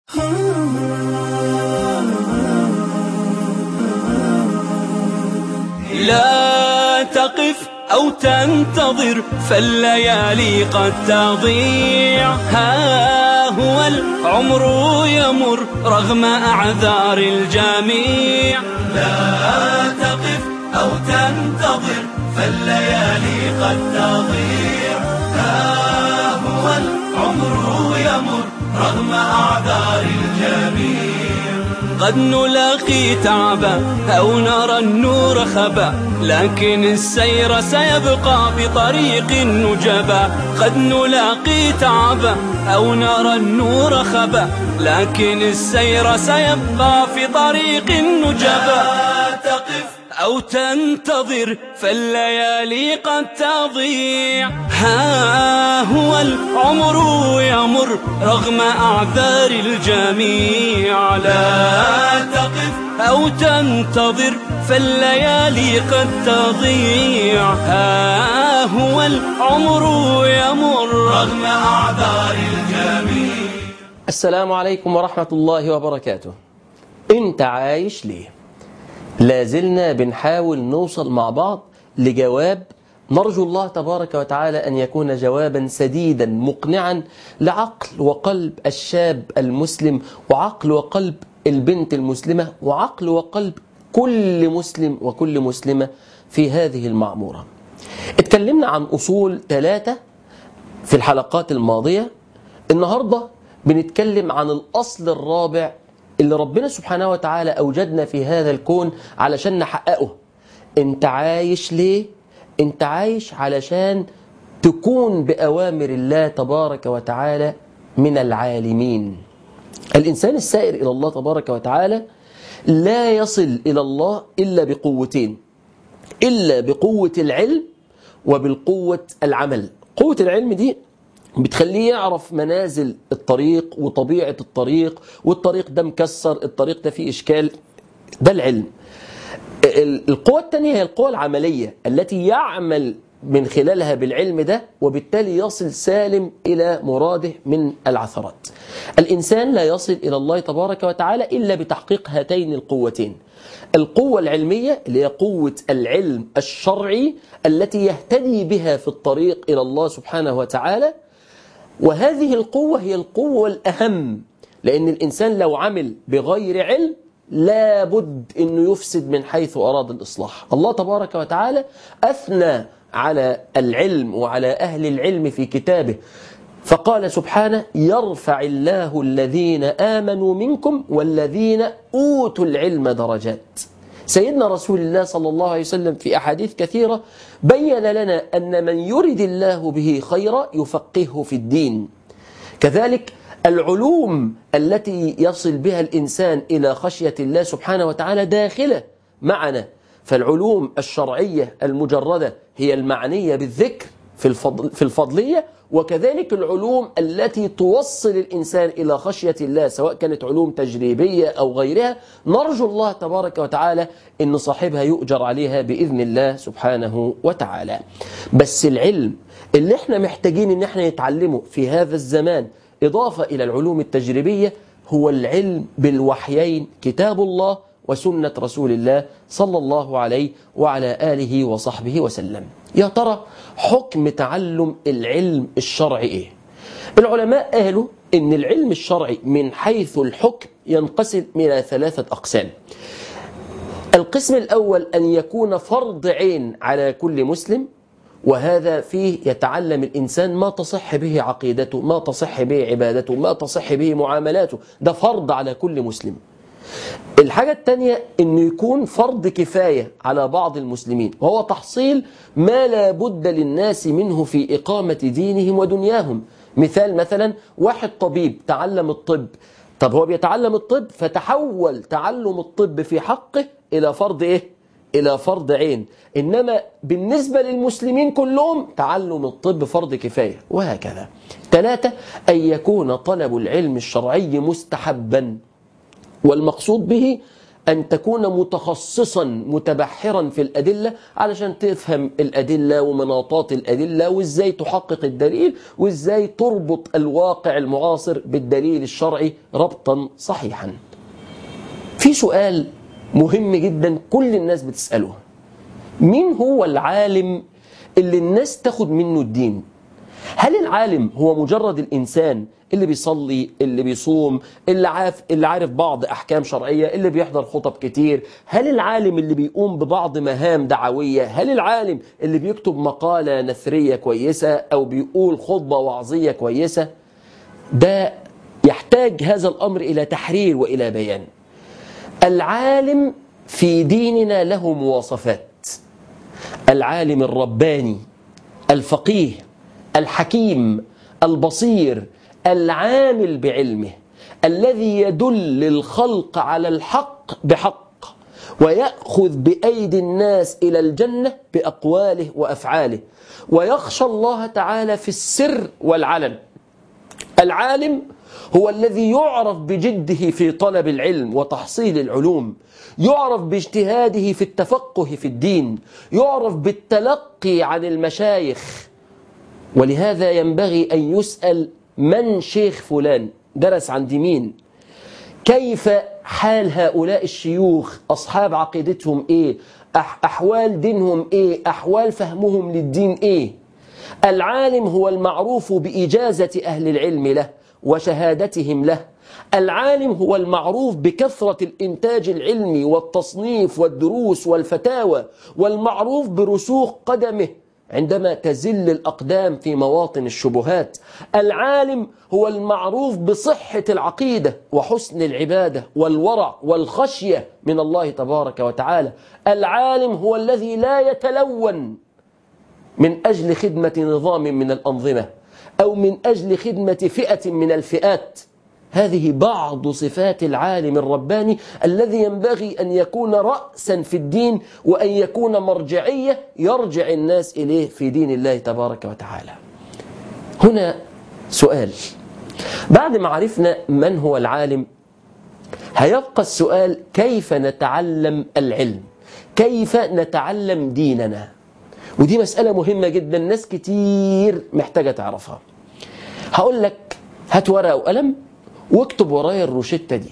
لا تقف أو تنتظر فالليالي قد تضيع ها هو العمر يمر رغم أعذار الجميع لا تقف أو تنتظر فالليالي قد تضيع ها هو العمر يمر رغم أعذار الجميع قد نلاقي تعبا أو نرى النور خبا لكن السير سيبقى في طريق نجبا قد نلاقي تعبا أو نرى النور خبا لكن السير سيبقى في طريق نجبا تقف أو تنتظر فالليالي قد تضيع ها هو العمر يمر رغم أعذار الجميع لا تقف أو تنتظر فالليالي قد تضيع ها هو العمر يمر رغم أعذار الجميع السلام عليكم ورحمة الله وبركاته انت عايش ليه لازلنا بنحاول نوصل مع بعض لجواب نرجو الله تبارك وتعالى أن يكون جوابا سديدا مقنعا لعقل وقلب الشاب المسلم وعقل وقلب البنت المسلمة وعقل وقلب كل مسلم وكل مسلمة في هذه المعمورة اتكلمنا عن أصول ثلاثة في الحلقات الماضية النهاردة بنتكلم عن الأصل الرابع اللي ربنا سبحانه وتعالى أوجدنا في هذا الكون علشان نحققه انت عايش ليه؟ انت عايش علشان تكون بأوامر الله تبارك وتعالى من العالمين الإنسان السائر إلى الله تبارك وتعالى لا يصل إلى الله إلا بقوتين إلا بقوة العلم وبالقوة العمل قوة العلم دي بتخليه يعرف منازل الطريق وطبيعة الطريق والطريق ده مكسر الطريق ده فيه إشكال ده العلم القوة الثانية هي القوة العملية التي يعمل من خلالها بالعلم ده وبالتالي يصل سالم إلى مراده من العثرات الإنسان لا يصل إلى الله تبارك وتعالى إلا بتحقيق هاتين القوتين القوة العلمية اللي هي قوة العلم الشرعي التي يهتدي بها في الطريق إلى الله سبحانه وتعالى وهذه القوة هي القوة الأهم لأن الإنسان لو عمل بغير علم لابد أنه يفسد من حيث أراد الإصلاح الله تبارك وتعالى أثنى على العلم وعلى أهل العلم في كتابه فقال سبحانه يرفع الله الذين آمنوا منكم والذين أوتوا العلم درجات سيدنا رسول الله صلى الله عليه وسلم في أحاديث كثيرة بين لنا أن من يرد الله به خيرا يفقهه في الدين كذلك العلوم التي يصل بها الإنسان إلى خشية الله سبحانه وتعالى داخلة معنا فالعلوم الشرعية المجردة هي المعنية بالذكر في, الفضل في الفضلية وكذلك العلوم التي توصل الإنسان إلى خشية الله سواء كانت علوم تجريبية أو غيرها نرجو الله تبارك وتعالى أن صاحبها يؤجر عليها بإذن الله سبحانه وتعالى بس العلم اللي احنا محتاجين ان احنا نتعلمه في هذا الزمان إضافة إلى العلوم التجريبية هو العلم بالوحيين كتاب الله وسنة رسول الله صلى الله عليه وعلى آله وصحبه وسلم يا ترى حكم تعلم العلم الشرعي إيه؟ العلماء قالوا إن العلم الشرعي من حيث الحكم ينقسم إلى ثلاثة أقسام القسم الأول أن يكون فرض عين على كل مسلم وهذا فيه يتعلم الإنسان ما تصح به عقيدته ما تصح به عبادته ما تصح به معاملاته ده فرض على كل مسلم الحاجة الثانية أنه يكون فرض كفاية على بعض المسلمين وهو تحصيل ما لا بد للناس منه في إقامة دينهم ودنياهم مثال مثلا واحد طبيب تعلم الطب طب هو بيتعلم الطب فتحول تعلم الطب في حقه إلى فرض إيه؟ إلى فرض عين إنما بالنسبة للمسلمين كلهم تعلم الطب فرض كفاية وهكذا ثلاثة أن يكون طلب العلم الشرعي مستحبا والمقصود به أن تكون متخصصا متبحرا في الأدلة علشان تفهم الأدلة ومناطات الأدلة وإزاي تحقق الدليل وإزاي تربط الواقع المعاصر بالدليل الشرعي ربطا صحيحا في سؤال مهم جدا كل الناس بتسأله مين هو العالم اللي الناس تاخد منه الدين هل العالم هو مجرد الإنسان اللي بيصلي اللي بيصوم اللي عارف اللي عارف بعض احكام شرعيه اللي بيحضر خطب كتير هل العالم اللي بيقوم ببعض مهام دعويه هل العالم اللي بيكتب مقاله نثريه كويسه او بيقول خطبه وعظيه كويسه ده يحتاج هذا الامر الى تحرير والى بيان العالم في ديننا له مواصفات العالم الرباني الفقيه الحكيم البصير العامل بعلمه الذي يدل الخلق على الحق بحق ويأخذ بأيدي الناس إلى الجنة بأقواله وأفعاله ويخشى الله تعالى في السر والعلن العالم هو الذي يعرف بجده في طلب العلم وتحصيل العلوم يعرف باجتهاده في التفقه في الدين يعرف بالتلقي عن المشايخ ولهذا ينبغي أن يسأل من شيخ فلان درس عند مين كيف حال هؤلاء الشيوخ أصحاب عقيدتهم إيه أحوال دينهم إيه أحوال فهمهم للدين إيه العالم هو المعروف بإجازة أهل العلم له وشهادتهم له العالم هو المعروف بكثرة الإنتاج العلمي والتصنيف والدروس والفتاوى والمعروف برسوخ قدمه عندما تزل الأقدام في مواطن الشبهات العالم هو المعروف بصحة العقيدة وحسن العبادة والورع والخشية من الله تبارك وتعالى العالم هو الذي لا يتلون من أجل خدمة نظام من الأنظمة أو من أجل خدمة فئة من الفئات هذه بعض صفات العالم الرباني الذي ينبغي أن يكون رأسا في الدين وأن يكون مرجعية يرجع الناس إليه في دين الله تبارك وتعالى هنا سؤال بعد ما عرفنا من هو العالم هيبقى السؤال كيف نتعلم العلم كيف نتعلم ديننا ودي مسألة مهمة جدا ناس كتير محتاجة تعرفها هقول لك هات ورقة وقلم واكتب ورايا الروشتة دي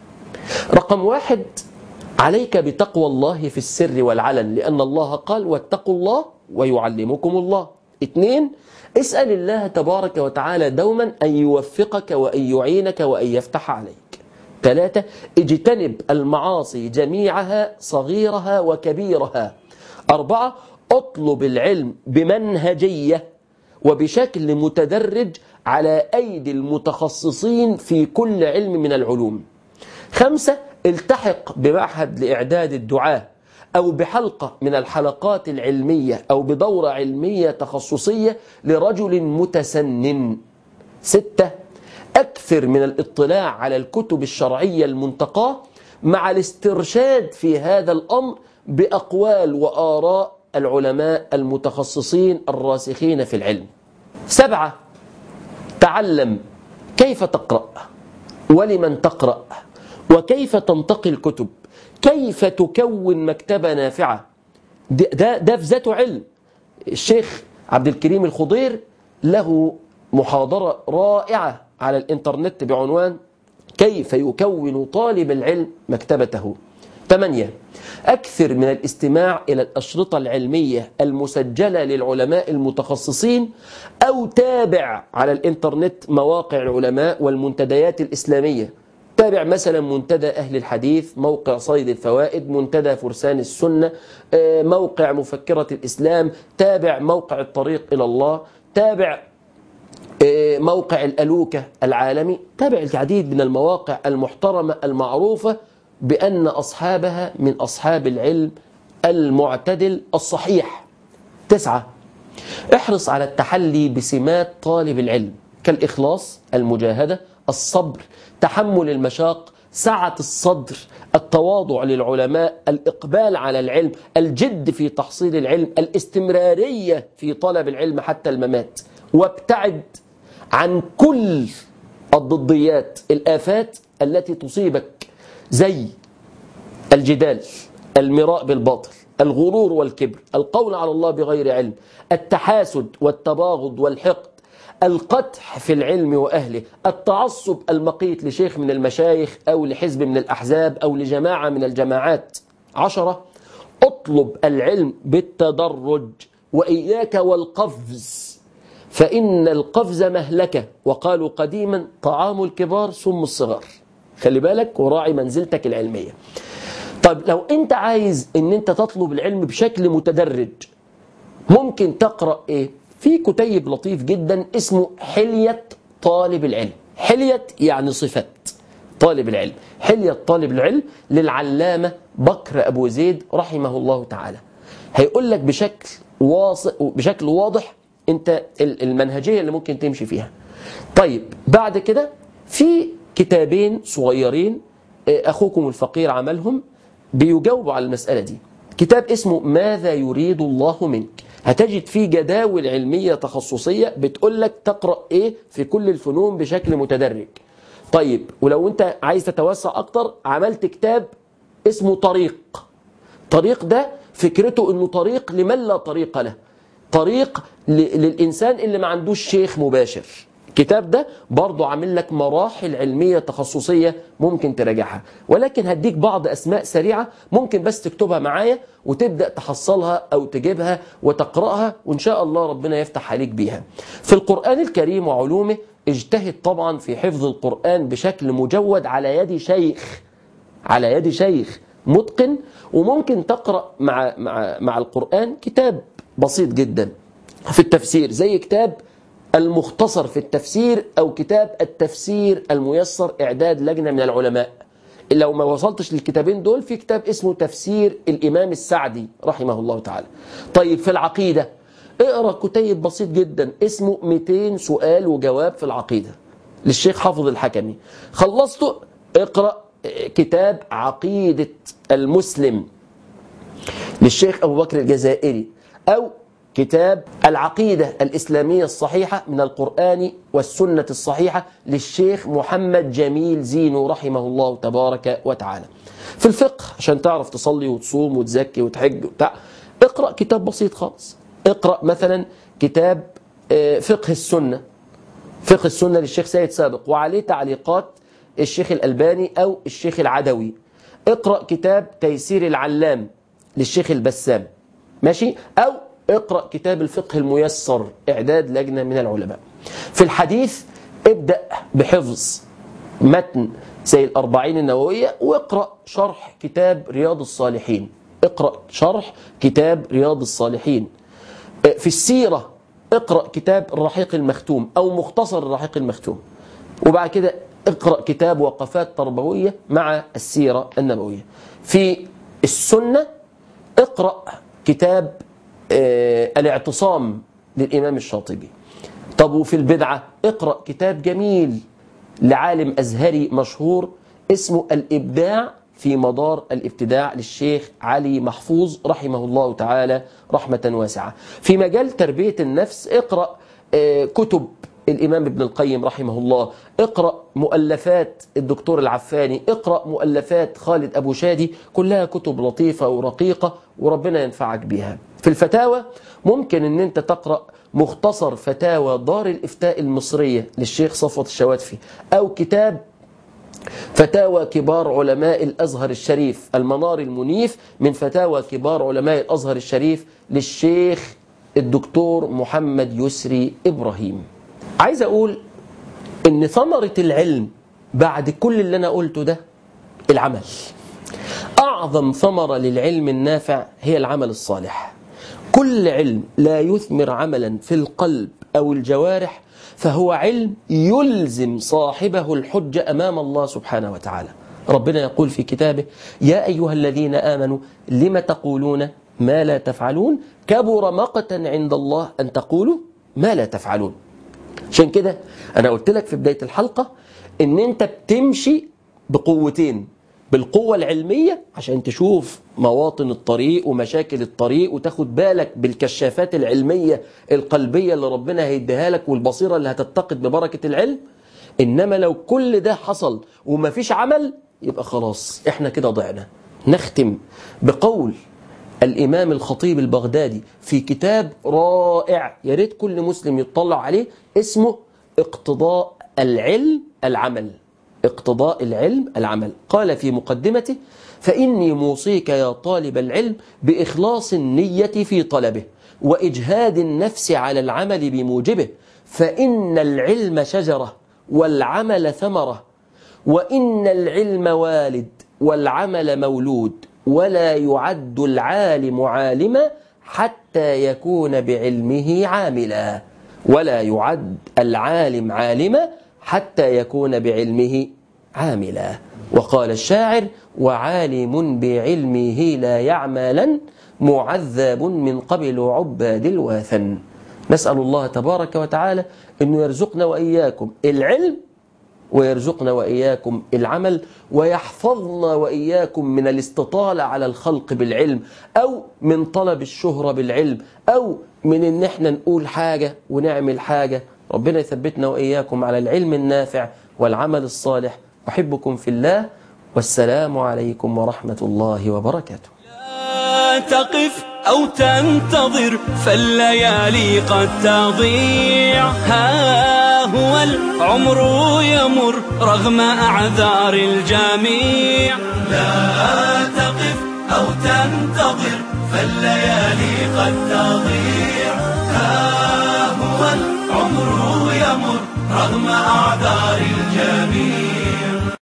رقم واحد عليك بتقوى الله في السر والعلن لأن الله قال واتقوا الله ويعلمكم الله اثنين اسأل الله تبارك وتعالى دوما أن يوفقك وأن يعينك وأن يفتح عليك ثلاثة اجتنب المعاصي جميعها صغيرها وكبيرها أربعة اطلب العلم بمنهجية وبشكل متدرج على أيدي المتخصصين في كل علم من العلوم خمسة التحق بمعهد لإعداد الدعاة أو بحلقة من الحلقات العلمية أو بدورة علمية تخصصية لرجل متسنن ستة أكثر من الاطلاع على الكتب الشرعية المنتقاة مع الاسترشاد في هذا الأمر بأقوال وآراء العلماء المتخصصين الراسخين في العلم سبعة تعلم كيف تقرأ ولمن تقرأ وكيف تنتقي الكتب كيف تكون مكتبة نافعة ده, ده في ذاته علم الشيخ عبد الكريم الخضير له محاضرة رائعة على الانترنت بعنوان كيف يكون طالب العلم مكتبته ثمانية أكثر من الاستماع إلى الأشرطة العلمية المسجلة للعلماء المتخصصين أو تابع على الإنترنت مواقع العلماء والمنتديات الإسلامية تابع مثلا منتدى أهل الحديث موقع صيد الفوائد منتدى فرسان السنة موقع مفكرة الإسلام تابع موقع الطريق إلى الله تابع موقع الألوكة العالمي تابع العديد من المواقع المحترمة المعروفة بأن أصحابها من أصحاب العلم المعتدل الصحيح تسعة احرص على التحلي بسمات طالب العلم كالإخلاص المجاهدة الصبر تحمل المشاق سعة الصدر التواضع للعلماء الإقبال على العلم الجد في تحصيل العلم الاستمرارية في طلب العلم حتى الممات وابتعد عن كل الضديات الآفات التي تصيبك زي الجدال المراء بالباطل الغرور والكبر القول على الله بغير علم التحاسد والتباغض والحقد القدح في العلم وأهله التعصب المقيت لشيخ من المشايخ أو لحزب من الأحزاب أو لجماعة من الجماعات عشرة اطلب العلم بالتدرج وإياك والقفز فإن القفز مهلكة وقالوا قديما طعام الكبار سم الصغار خلي بالك وراعي منزلتك العلمية طيب لو انت عايز ان انت تطلب العلم بشكل متدرج ممكن تقرأ ايه في كتيب لطيف جدا اسمه حلية طالب العلم حلية يعني صفات طالب العلم حلية طالب العلم للعلامة بكر أبو زيد رحمه الله تعالى هيقول لك بشكل واضح بشكل واضح انت المنهجية اللي ممكن تمشي فيها طيب بعد كده في كتابين صغيرين أخوكم الفقير عملهم بيجاوبوا على المسألة دي كتاب اسمه ماذا يريد الله منك هتجد فيه جداول علمية تخصصية بتقول لك تقرأ ايه في كل الفنون بشكل متدرج طيب ولو انت عايز تتوسع اكتر عملت كتاب اسمه طريق طريق ده فكرته انه طريق لمن لا طريق له طريق للإنسان اللي ما عندوش شيخ مباشر الكتاب ده برضه عامل لك مراحل علمية تخصصية ممكن تراجعها ولكن هديك بعض أسماء سريعة ممكن بس تكتبها معايا وتبدأ تحصلها أو تجيبها وتقرأها وإن شاء الله ربنا يفتح عليك بيها في القرآن الكريم وعلومه اجتهد طبعا في حفظ القرآن بشكل مجود على يد شيخ على يد شيخ متقن وممكن تقرأ مع, مع, مع القرآن كتاب بسيط جدا في التفسير زي كتاب المختصر في التفسير أو كتاب التفسير الميسر إعداد لجنة من العلماء لو ما وصلتش للكتابين دول في كتاب اسمه تفسير الإمام السعدي رحمه الله تعالى طيب في العقيدة اقرأ كتيب بسيط جدا اسمه 200 سؤال وجواب في العقيدة للشيخ حافظ الحكمي خلصته اقرأ كتاب عقيدة المسلم للشيخ أبو بكر الجزائري أو كتاب العقيدة الإسلامية الصحيحة من القرآن والسنة الصحيحة للشيخ محمد جميل زينو رحمه الله تبارك وتعالى في الفقه عشان تعرف تصلي وتصوم وتزكي وتحج وتع... اقرأ كتاب بسيط خالص اقرأ مثلا كتاب فقه السنة فقه السنة للشيخ سيد سابق وعليه تعليقات الشيخ الألباني أو الشيخ العدوي اقرأ كتاب تيسير العلام للشيخ البسام ماشي أو اقرأ كتاب الفقه الميسر إعداد لجنة من العلماء في الحديث ابدأ بحفظ متن زي الأربعين النووية واقرأ شرح كتاب رياض الصالحين اقرأ شرح كتاب رياض الصالحين في السيرة اقرأ كتاب الرحيق المختوم أو مختصر الرحيق المختوم وبعد كده اقرأ كتاب وقفات تربوية مع السيرة النبوية في السنة اقرأ كتاب آه الاعتصام للإمام الشاطبي طب وفي البدعة اقرأ كتاب جميل لعالم أزهري مشهور اسمه الإبداع في مدار الابتداع للشيخ علي محفوظ رحمه الله تعالى رحمة واسعة في مجال تربية النفس اقرأ آه كتب الإمام ابن القيم رحمه الله اقرأ مؤلفات الدكتور العفاني اقرأ مؤلفات خالد أبو شادي كلها كتب لطيفة ورقيقة وربنا ينفعك بها في الفتاوى ممكن ان انت تقرأ مختصر فتاوى دار الإفتاء المصرية للشيخ صفوت الشواتفي أو كتاب فتاوى كبار علماء الأزهر الشريف المنار المنيف من فتاوى كبار علماء الأزهر الشريف للشيخ الدكتور محمد يسري إبراهيم عايز أقول إن ثمرة العلم بعد كل اللي أنا قلته ده العمل أعظم ثمرة للعلم النافع هي العمل الصالح كل علم لا يثمر عملا في القلب أو الجوارح فهو علم يلزم صاحبه الحجة أمام الله سبحانه وتعالى ربنا يقول في كتابه يا أيها الذين آمنوا لم تقولون ما لا تفعلون كبر مقتا عند الله أن تقولوا ما لا تفعلون عشان كده أنا قلت لك في بداية الحلقة إن أنت بتمشي بقوتين بالقوة العلمية عشان تشوف مواطن الطريق ومشاكل الطريق وتاخد بالك بالكشافات العلمية القلبية اللي ربنا هيديها لك والبصيرة اللي هتتقد ببركة العلم إنما لو كل ده حصل ومفيش عمل يبقى خلاص احنا كده ضعنا نختم بقول الإمام الخطيب البغدادي في كتاب رائع يا ريت كل مسلم يطلع عليه اسمه اقتضاء العلم العمل اقتضاء العلم العمل قال في مقدمته فإني موصيك يا طالب العلم بإخلاص النية في طلبه وإجهاد النفس على العمل بموجبه فإن العلم شجرة والعمل ثمرة وإن العلم والد والعمل مولود ولا يعد العالم عالما حتى يكون بعلمه عاملا ولا يعد العالم عالما حتى يكون بعلمه عاملا وقال الشاعر وعالم بعلمه لا يعملا معذب من قبل عباد الواثن نسأل الله تبارك وتعالى أنه يرزقنا وإياكم العلم ويرزقنا وإياكم العمل ويحفظنا وإياكم من الاستطالة على الخلق بالعلم أو من طلب الشهرة بالعلم أو من إن احنا نقول حاجة ونعمل حاجة ربنا يثبتنا وإياكم على العلم النافع والعمل الصالح أحبكم في الله والسلام عليكم ورحمة الله وبركاته لا تقف أو تنتظر فالليالي قد تضيع ها هو العمر يمر رغم أعذار الجميع لا تقف أو تنتظر فالليالي قد تضيع ها هو العمر يمر رغم أعذار الجميع